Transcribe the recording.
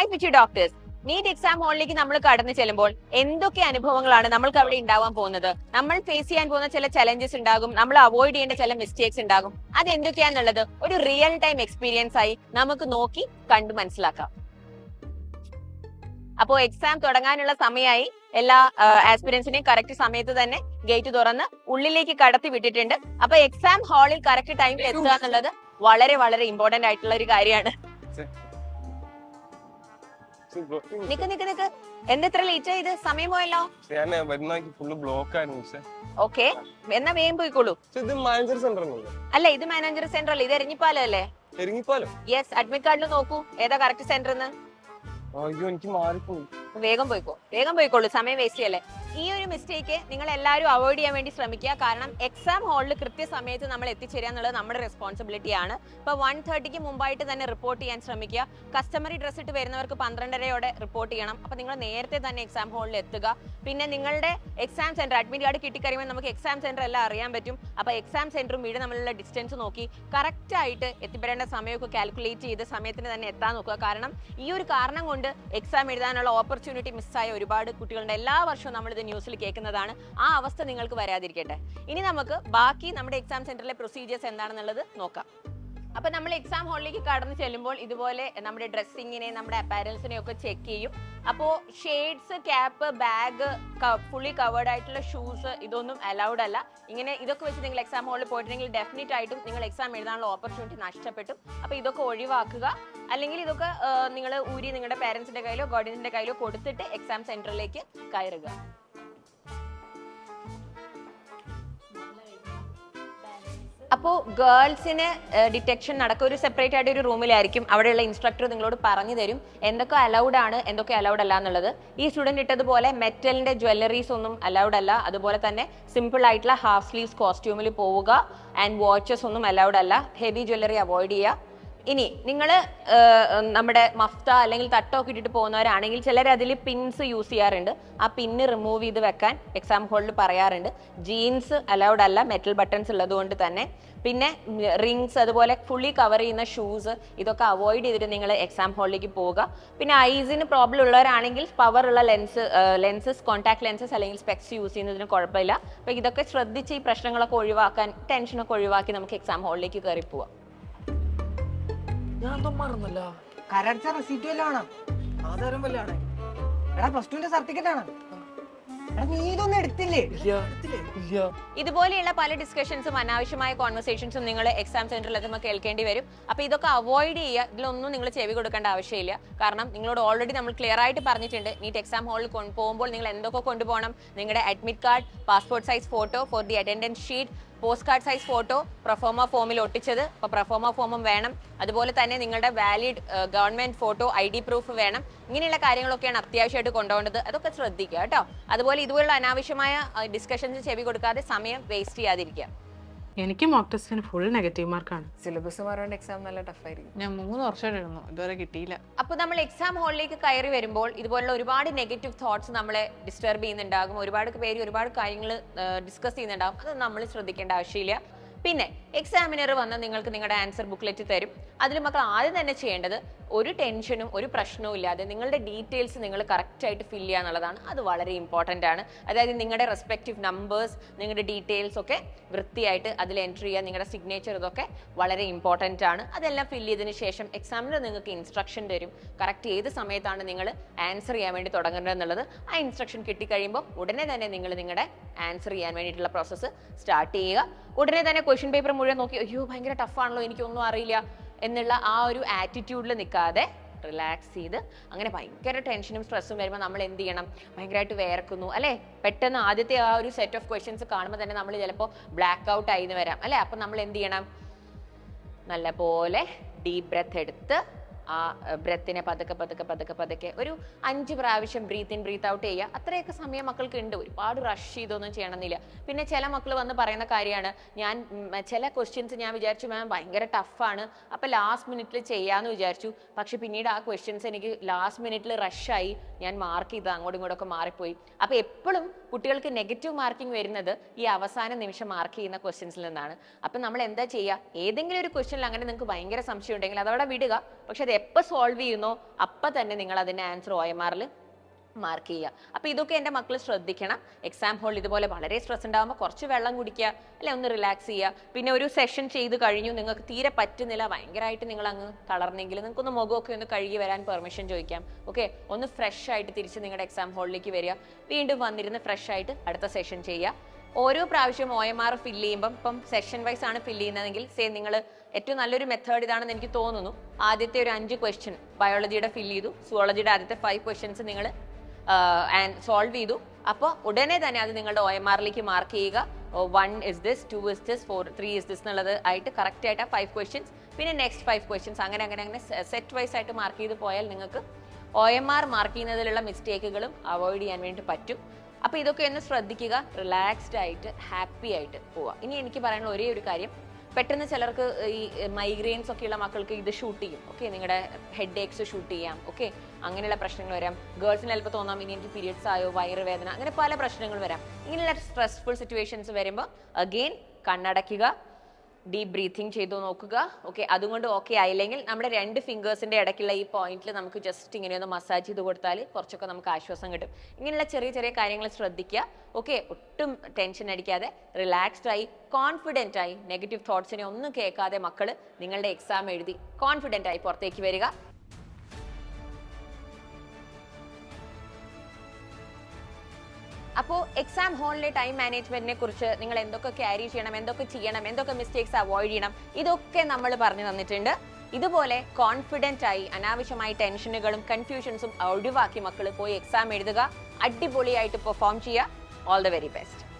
hi പിച്ചു doctors NEET exam ഹാളിലേക്ക് നമ്മൾ കടന്നു ചെല്ലുമ്പോൾ എന്തൊക്കെ അനുഭവങ്ങളാണ് നമ്മൾക്ക് അവിടെ ഉണ്ടാവാൻ പോകുന്നത് നമ്മൾ ഫേസ് ചെയ്യാൻ പോകുന്ന ചില ചലഞ്ചസ് ഉണ്ടാകും നമ്മൾ അവോയ്ഡ് ചെയ്യേണ്ട ചില മിസ്റ്റേക്സ് ഉണ്ടാകും അത് എന്തൊക്കെയാന്നുള്ളത് ഒരു റിയൽ ടൈം എക്സ്പീരിയൻസ് ആയി നമുക്ക് നോക്കി കണ്ടു മനസ്സിലാക്കാം അപ്പോ എക്സാം തുടങ്ങാനുള്ള സമയമായി എല്ലാ ആസ്പിരൻസിനെയും കറക്റ്റ് സമയത്ത് തന്നെ ഗേറ്റ് തുറന്ന് ഉള്ളിലേക്ക് കടത്തി വിട്ടിട്ടുണ്ട് അപ്പൊ എക്സാം ഹാളിൽ കറക്റ്റ് ടൈമിൽ എത്തുക എന്നുള്ളത് വളരെ വളരെ ഇമ്പോർട്ടന്റ് ആയിട്ടുള്ള ഒരു കാര്യമാണ് നിക്ക് നിക്ക് നിക്ക് എന്തെത്ര ലേറ്റ് ആയത് സമയം പോയല്ലോ ഞാൻ വരുന്ന ഫുള്ള് ബ്ലോക്ക് ആയിരുന്നു പക്ഷെ ഓക്കെ എന്നാ വേഗം പോയിക്കോളൂ പക്ഷെ ഇത് മാനേജർ സെന്റർ അല്ലേ അല്ല ഇത് മാനേജർ സെന്റർ അല്ലേ ഇത് എരഞ്ഞിപ്പാലം അല്ലേ എരിങ്ങിപ്പാലോ യെസ് അഡ്മിറ്റ് കാർഡിൽ നോക്കൂ ഏതാ കറക്റ്റ് സെന്റർ എന്ന് അയ്യോ എനിക്ക് മാറിപ്പോയി വേഗം പോയിക്കോ വേഗം പോയിക്കോളൂ സമയം വേസ്റ്റ് ചെയ്യല്ലേ ഈ ഒരു മിസ്റ്റേക്ക് നിങ്ങൾ എല്ലാവരും അവോയ്ഡ് ചെയ്യാൻ വേണ്ടി ശ്രമിക്കുക കാരണം എക്സാം ഹാളിൽ കൃത്യസമയത്ത് നമ്മൾ എത്തിച്ചേരുക എന്നുള്ളത് നമ്മുടെ റെസ്പോൺസിബിലിറ്റി ആണ് ഇപ്പൊ വൺ തേർട്ടിക്ക് മുമ്പായിട്ട് തന്നെ റിപ്പോർട്ട് ചെയ്യാൻ ശ്രമിക്കുക കസ്റ്റമറി ഡ്രസ് ഇട്ട് വരുന്നവർക്ക് പന്ത്രണ്ടരയോടെ റിപ്പോർട്ട് ചെയ്യണം അപ്പൊ നിങ്ങൾ നേരത്തെ തന്നെ എക്സാം ഹാളിൽ എത്തുക പിന്നെ നിങ്ങളുടെ എക്സാം സെന്റർ അഡ്മിറ്റ് കാർഡ് കിട്ടിക്കഴിയുമ്പോൾ നമുക്ക് എക്സാം സെന്റർ എല്ലാം അറിയാൻ പറ്റും അപ്പൊ എക്സാം സെന്ററും വീട് തമ്മിലുള്ള ഡിസ്റ്റൻസ് നോക്കി കറക്റ്റ് ആയിട്ട് എത്തിപ്പെടേണ്ട സമയമൊക്കെ കാൽക്കുലേറ്റ് ചെയ്ത് സമയത്തിന് തന്നെ എത്താൻ നോക്കുക കാരണം ഈ ഒരു കാരണം കൊണ്ട് എക്സാം എഴുതാനുള്ള ഓപ്പർച്യൂണിറ്റി മിസ്സായ ഒരുപാട് കുട്ടികളുടെ എല്ലാ വർഷവും നമ്മളിത് ന്യൂസിൽ കേൾക്കുന്നതാണ് ആ അവസ്ഥ നിങ്ങൾക്ക് വരാതിരിക്കട്ടെ ഇനി നമുക്ക് ബാക്കി നമ്മുടെ എക്സാം സെന്ററിലെ പ്രൊസീജിയേഴ്സ് എന്താണെന്നുള്ളത് നോക്കാം അപ്പൊ നമ്മൾ എക്സാം ഹാളിലേക്ക് കടന്നു ചെല്ലുമ്പോൾ ഇതുപോലെ നമ്മുടെ ഡ്രസ്സിങ്ങിനെ നമ്മുടെ അപ്പാരൽസിനെ ഒക്കെ ചെക്ക് ചെയ്യും അപ്പോ shades cap bag fully covered ആയിട്ടുള്ള ഷൂസ് ഇതൊന്നും അലൗഡ് അല്ല ഇങ്ങനെ ഇതൊക്കെ വെച്ച് നിങ്ങൾ എക്സാം ഹാളിൽ പോയിട്ടുണ്ടെങ്കിൽ ഡെഫിനറ്റ് ആയിട്ടും നിങ്ങൾ എക്സാം എഴുതാനുള്ള ഓപ്പർച്യൂണിറ്റി നഷ്ടപ്പെട്ടു അപ്പൊ ഇതൊക്കെ ഒഴിവാക്കുക അല്ലെങ്കിൽ ഇതൊക്കെ നിങ്ങൾ ഊരി നിങ്ങളുടെ പാരന്റ്സിന്റെ കയ്യിലോ ഗാർഡിയൻസിന്റെ കയ്യിലോ കൊടുത്തിട്ട് എക്സാം സെന്ററിലേക്ക് കയറുക അപ്പോൾ ഗേൾസിന് ഡിറ്റക്ഷൻ നടക്കുക ഒരു സെപ്പറേറ്റ് ആയിട്ട് ഒരു റൂമിലായിരിക്കും അവിടെയുള്ള ഇൻസ്ട്രക്ടർ നിങ്ങളോട് പറഞ്ഞു തരും എന്തൊക്കെ അലൗഡ് ആണ് എന്തൊക്കെ അലൗഡ് അല്ല എന്നുള്ളത് ഈ സ്റ്റുഡന്റ് ഇട്ടതുപോലെ മെറ്റലിന്റെ ജ്വല്ലറീസ് ഒന്നും അലൗഡ് അല്ല അതുപോലെ തന്നെ സിമ്പിൾ ആയിട്ടുള്ള ഹാഫ് സ്ലീവ്സ് കോസ്റ്റ്യൂമിൽ പോവുക ആൻഡ് വാച്ചസ് ഒന്നും അലൗഡ് അല്ല ഹെവി ജ്വല്ലറി അവോയ്ഡ് ചെയ്യുക ഇനി നിങ്ങൾ നമ്മുടെ മഫ്ത അല്ലെങ്കിൽ തട്ടോ ഒക്കെ ഇട്ടിട്ട് പോകുന്നവരാണെങ്കിൽ ചിലർ അതിൽ പിൻസ് യൂസ് ചെയ്യാറുണ്ട് ആ പിന്ന് റിമൂവ് ചെയ്ത് വെക്കാൻ എക്സാം ഹോളിൽ പറയാറുണ്ട് ജീൻസ് അലൗഡ് അല്ല മെറ്റൽ ബട്ടൺസ് ഉള്ളത് കൊണ്ട് തന്നെ പിന്നെ റിങ്സ് അതുപോലെ ഫുള്ളി കവർ ചെയ്യുന്ന ഷൂസ് ഇതൊക്കെ അവോയ്ഡ് ചെയ്തിട്ട് നിങ്ങൾ എക്സാം ഹാളിലേക്ക് പോവുക പിന്നെ ഐസിന് പ്രോബ്ലം ഉള്ളവരാണെങ്കിൽ പവർ ഉള്ള ലെൻസ് ലെൻസസ് കോൺടാക്ട് ലെൻസസ് അല്ലെങ്കിൽ സ്പെക്സ് യൂസ് ചെയ്യുന്നതിന് കുഴപ്പമില്ല അപ്പോൾ ഇതൊക്കെ ശ്രദ്ധിച്ച് ഈ പ്രശ്നങ്ങളൊക്കെ ഒഴിവാക്കാൻ ടെൻഷനൊക്കെ ഒഴിവാക്കി നമുക്ക് എക്സാം ഹാളിലേക്ക് കയറി പോവാം ഞാൻ എന്തോ മറന്നല്ല കരടിച്ച റെസീറ്റ് വല്ലതും ആണോ ആധാരം വല്ലാണ് എടാ പ്ലസ് ടുവിന്റെ സർട്ടിഫിക്കറ്റ് ആണ് എടാ നീ ഇതൊന്നും എടുത്തില്ലേ ഇല്ല ഇല്ല ഇതുപോലെയുള്ള പല ഡിസ്കഷൻസും അനാവശ്യമായ കോൺവെർസേഷൻസും നിങ്ങൾ എക്സാം സെന്ററിൽ എത്തുമ്പോൾ കേൾക്കേണ്ടി വരും അപ്പോൾ ഇതൊക്കെ അവോയ്ഡ് ചെയ്യുക ഇതിലൊന്നും നിങ്ങൾ ചെവി കൊടുക്കേണ്ട ആവശ്യമില്ല കാരണം നിങ്ങളോട് ഓൾറെഡി നമ്മൾ ക്ലിയർ ആയിട്ട് പറഞ്ഞിട്ടുണ്ട് നീറ്റ് എക്സാം ഹാളിൽ പോകുമ്പോൾ നിങ്ങൾ എന്തൊക്കെ കൊണ്ടുപോകണം നിങ്ങളുടെ admit card passport size photo for the attendance sheet post card size photo proforma ഫോമിൽ ഒട്ടിച്ചത് അപ്പോൾ പ്രൊഫോമ ഫോമും വേണം അതുപോലെ തന്നെ നിങ്ങളുടെ valid government photo I D proof വേണം ഇങ്ങനെയുള്ള കാര്യങ്ങളൊക്കെയാണ് അത്യാവശ്യമായിട്ട് കൊണ്ടുപോകേണ്ടത് അതൊക്കെ ശ്രദ്ധിക്കുക കേട്ടോ അതുപോലെ ഇതുപോലുള്ള അനാവശ്യമായ ഡിസ്കഷൻസ് ചെവി കൊടുക്കാതെ സമയം വേസ്റ്റ് ചെയ്യാതിരിക്കുക എനിക്ക് മോക്ക് ടെസ്റ്റിന് ഫുൾ നെഗറ്റീവ് മാർക്കാണ് സിലബസ് മാറാണ്ട് എക്സാം നല്ല ടഫായിരിക്കും ഞാൻ മൂന്ന് വർഷമായിട്ട് എഴുതുന്നു ഇതുവരെ കിട്ടിയില്ല അപ്പോൾ നമ്മൾ എക്സാം ഹാളിലേക്ക് കയറി വരുമ്പോൾ ഇതുപോലുള്ള ഒരുപാട് നെഗറ്റീവ് തോട്ട്സ് നമ്മളെ ഡിസ്റ്റർബ് ചെയ്യുന്നുണ്ടാകും ഒരുപാട് പേര് ഒരുപാട് കാര്യങ്ങൾ ഡിസ്കസ് ചെയ്യുന്നുണ്ടാകും അത് നമ്മൾ ശ്രദ്ധിക്കേണ്ട ആവശ്യമില്ല പിന്നെ എക്സാമിനർ വന്ന് നിങ്ങൾക്ക് നിങ്ങളുടെ ആൻസർ ബുക്ക്ലെറ്റ് തരും അതിൽ മക്കൾ ആദ്യം തന്നെ ചെയ്യേണ്ടത് ഒരു ടെൻഷനും ഒരു പ്രശ്നവും ഇല്ലാതെ നിങ്ങളുടെ ഡീറ്റെയിൽസ് നിങ്ങൾ കറക്റ്റായിട്ട് ഫില്ല് ചെയ്യുക എന്നുള്ളതാണ് അത് വളരെ ഇമ്പോർട്ടൻ്റ് ആണ് അതായത് നിങ്ങളുടെ റെസ്പെക്റ്റീവ് നമ്പേഴ്സ് നിങ്ങളുടെ ഡീറ്റെയിൽസ് ഒക്കെ വൃത്തിയായിട്ട് അതിൽ എൻട്രി ചെയ്യുക നിങ്ങളുടെ സിഗ്നേച്ചർ ഇതൊക്കെ വളരെ ഇമ്പോർട്ടൻ്റ് ആണ് അതെല്ലാം ഫില്ല് ചെയ്തതിന് ശേഷം എക്സാമിന് നിങ്ങൾക്ക് ഇൻസ്ട്രക്ഷൻ തരും കറക്റ്റ് ഏത് സമയത്താണ് നിങ്ങൾ ആൻസർ ചെയ്യാൻ വേണ്ടി തുടങ്ങേണ്ടത് എന്നുള്ളത് ആ ഇൻസ്ട്രക്ഷൻ കിട്ടിക്കഴിയുമ്പോൾ ഉടനെ തന്നെ നിങ്ങൾ നിങ്ങളുടെ ആൻസർ ചെയ്യാൻ വേണ്ടിയിട്ടുള്ള പ്രോസസ്സ് സ്റ്റാർട്ട് ചെയ്യുക ഉടനെ തന്നെ ക്വസ്റ്റ്യൻ പേപ്പർ മുഴുവൻ നോക്കി അയ്യോ ഭയങ്കര ടഫാണല്ലോ എനിക്കൊന്നും അറിയില്ല എന്നുള്ള ആ ഒരു ആറ്റിറ്റ്യൂഡിൽ നിൽക്കാതെ റിലാക്സ് ചെയ്ത് അങ്ങനെ ഭയങ്കര ടെൻഷനും സ്ട്രെസ്സും വരുമ്പോൾ നമ്മൾ എന്ത് ചെയ്യണം ഭയങ്കരമായിട്ട് വേർക്കുന്നു അല്ലേ പെട്ടെന്ന് ആദ്യത്തെ ആ ഒരു സെറ്റ് ഓഫ് ക്വസ്റ്റ്യൻസ് കാണുമ്പോൾ തന്നെ നമ്മൾ ചിലപ്പോൾ ബ്ലാക്ക് ഔട്ട് ആയിന്ന് വരാം അല്ലേ അപ്പം നമ്മൾ എന്ത് ചെയ്യണം നല്ല പോലെ ഡീപ് ബ്രെത്ത് എടുത്ത് ആ ബ്രെത്തിനെ പതുക്കെ പതുക്കെ പതുക്കെ പതുക്കെ ഒരു അഞ്ച് പ്രാവശ്യം ബ്രീത്ത് ഇൻ ബ്രീത്ത് ഔട്ട് ചെയ്യുക അത്രയൊക്കെ സമയം മക്കൾക്ക് ഉണ്ട് ഒരുപാട് റഷ് ചെയ്തൊന്നും ചെയ്യണമെന്നില്ല പിന്നെ ചില മക്കൾ വന്ന് പറയുന്ന കാര്യമാണ് ഞാൻ ഉം, ചില ക്വസ്റ്റ്യൻസ് ഞാൻ വിചാരിച്ചു മാം ഭയങ്കര ടഫാണ് അപ്പോൾ ലാസ്റ്റ് മിനിറ്റിൽ ചെയ്യാമെന്ന് വിചാരിച്ചു പക്ഷെ പിന്നീട് ആ ക്വസ്റ്റ്യൻസ് എനിക്ക് ലാസ്റ്റ് മിനിറ്റിൽ റഷായി ഞാൻ മാർക്ക് ചെയ്ത് അങ്ങോട്ടും ഇങ്ങോട്ടൊക്കെ മാറിപ്പോയി അപ്പോൾ എപ്പോഴും കുട്ടികൾക്ക് നെഗറ്റീവ് മാർക്കിംഗ് വരുന്നത് ഈ അവസാന നിമിഷം മാർക്ക് ചെയ്യുന്ന ക്വസ്റ്റ്യൻസിൽ നിന്നാണ് അപ്പം നമ്മൾ എന്താ ചെയ്യുക ഏതെങ്കിലും ഒരു ക്വസ്റ്റ്യനിൽ അങ്ങനെ നിങ്ങൾക്ക് ഭയങ്കര സംശയം ഉണ്ടെങ്കിൽ അതവിടെ വിടുക പക്ഷെ അത് എപ്പോൾ സോൾവ് ചെയ്യുന്നോ അപ്പം തന്നെ നിങ്ങൾ അതിൻ്റെ ആൻസർ ഒ എം ആറിൽ മാർക്ക് ചെയ്യുക അപ്പോൾ ഇതൊക്കെ എൻ്റെ മക്കൾ ശ്രദ്ധിക്കണം എക്സാം ഹോളിൽ ഇതുപോലെ വളരെ സ്ട്രെസ് ഉണ്ടാകുമ്പോൾ കുറച്ച് വെള്ളം കുടിക്കുക അല്ലെ ഒന്ന് റിലാക്സ് ചെയ്യുക പിന്നെ ഒരു സെഷൻ ചെയ്ത് കഴിഞ്ഞു നിങ്ങൾക്ക് തീരെ പറ്റുന്നില്ല ഭയങ്കരമായിട്ട് നിങ്ങൾ അങ്ങ് തളർന്നെങ്കിൽ നിങ്ങൾക്കൊന്ന് മുഖമൊക്കെ ഒന്ന് കഴുകി വരാൻ പെർമിഷൻ ചോദിക്കാം ഓക്കെ ഒന്ന് ഫ്രഷ് ആയിട്ട് തിരിച്ച് നിങ്ങളുടെ എക്സാം ഹോളിലേക്ക് വരിക വീണ്ടും വന്നിരുന്ന് ഫ്രഷ് ആയിട്ട് അടുത്ത സെഷൻ ചെയ്യുക ഓരോ പ്രാവശ്യം ഒ എം ആർ ഫില്ല് ചെയ്യുമ്പം ഇപ്പം സെഷൻ വൈസ് ആണ് ഫില്ല് ചെയ്യുന്നതെങ്കിൽ സേ നിങ്ങൾ ഏറ്റവും നല്ലൊരു മെത്തേഡ് ഇതാണെന്ന് എനിക്ക് തോന്നുന്നു ആദ്യത്തെ ഒരു അഞ്ച് ക്വസ്റ്റ്യൻ ബയോളജിയുടെ ഫില്ല് ചെയ്തു സുവോളജിയുടെ ആദ്യത്തെ ഫൈവ് ക്വസ്റ്റ്യൻസ് നിങ്ങൾ സോൾവ് ചെയ്തു അപ്പോൾ ഉടനെ തന്നെ അത് നിങ്ങളുടെ ഒ എം ആറിലേക്ക് മാർക്ക് ചെയ്യുക one is this two is this four three is this എന്നുള്ളത് ആയിട്ട് കറക്റ്റ് ആയിട്ട് ആ ഫൈവ് ക്വസ്റ്റ്യൻസ് പിന്നെ നെക്സ്റ്റ് ഫൈവ് ക്വസ്റ്റ്യൻസ് അങ്ങനെ അങ്ങനെ അങ്ങനെ സെറ്റ് വൈസ് ആയിട്ട് മാർക്ക് ചെയ്ത് പോയാൽ നിങ്ങൾക്ക് ഒ എം ആർ മാർക്ക് ചെയ്യുന്നതിലുള്ള മിസ്റ്റേക്കുകളും അവോയ്ഡ് ചെയ്യാൻ വേണ്ടി പറ്റും അപ്പോൾ ഇതൊക്കെ ഒന്ന് ശ്രദ്ധിക്കുക റിലാക്സ്ഡ് ആയിട്ട് ഹാപ്പി ആയിട്ട് പോവുക ഇനി എനിക്ക് പറയാനുള്ള ഒരേ ഒരു കാര്യം പെട്ടെന്ന് ചിലർക്ക് ഈ മൈഗ്രെയിൻസ് ഒക്കെ ഉള്ള മക്കൾക്ക് ഇത് ഷൂട്ട് ചെയ്യും ഓക്കെ നിങ്ങളുടെ ഹെഡ് ഏക്സ് ഷൂട്ട് ചെയ്യാം ഓക്കെ അങ്ങനെയുള്ള പ്രശ്നങ്ങൾ വരാം ഗേൾസിന് ചിലപ്പോൾ തോന്നാം ഇനി എനിക്ക് പീരിയഡ്സ് ആയോ വയറുവേദന അങ്ങനെ പല പ്രശ്നങ്ങൾ വരാം ഇങ്ങനെയുള്ള സ്ട്രെസ്ഫുൾ സിറ്റുവേഷൻസ് വരുമ്പോൾ അഗെയിൻ കണ്ണടയ്ക്കുക ഡീപ് ബ്രീത്തിങ് ചെയ്തു നോക്കുക ഓക്കെ അതുകൊണ്ട് ഓക്കെ ആയില്ലെങ്കിൽ നമ്മുടെ രണ്ട് ഫിംഗേഴ്സിന്റെ ഇടയ്ക്കുള്ള ഈ പോയിന്റിൽ നമുക്ക് ജസ്റ്റ് ഇങ്ങനെ ഒന്ന് മസാജ് ചെയ്ത് കൊടുത്താൽ കുറച്ചൊക്കെ നമുക്ക് ആശ്വാസം കിട്ടും ഇങ്ങനെയുള്ള ചെറിയ ചെറിയ കാര്യങ്ങൾ ശ്രദ്ധിക്കുക ഓക്കെ ഒട്ടും ടെൻഷൻ അടിക്കാതെ റിലാക്സ്ഡ് ആയി കോൺഫിഡൻ്റ് ആയി നെഗറ്റീവ് തോട്ട്സിനെ ഒന്നും കേൾക്കാതെ മക്കൾ നിങ്ങളുടെ എക്സാം എഴുതി കോൺഫിഡൻ്റ് ആയി പുറത്തേക്ക് വരിക അപ്പോൾ എക്സാം ഹോളിലെ ടൈം മാനേജ്മെന്റിനെ കുറിച്ച് നിങ്ങൾ എന്തൊക്കെ ക്യാരി ചെയ്യണം എന്തൊക്കെ ചെയ്യണം എന്തൊക്കെ മിസ്റ്റേക്സ് അവോയ്ഡ് ചെയ്യണം ഇതൊക്കെ നമ്മൾ പറഞ്ഞു തന്നിട്ടുണ്ട് ഇതുപോലെ കോൺഫിഡൻ്റ് ആയി അനാവശ്യമായി ടെൻഷനുകളും കൺഫ്യൂഷൻസും ഒഴിവാക്കി മക്കൾ പോയി എക്സാം എഴുതുക അടിപൊളിയായിട്ട് പെർഫോം ചെയ്യുക ഓൾ ദ വെരി ബെസ്റ്റ്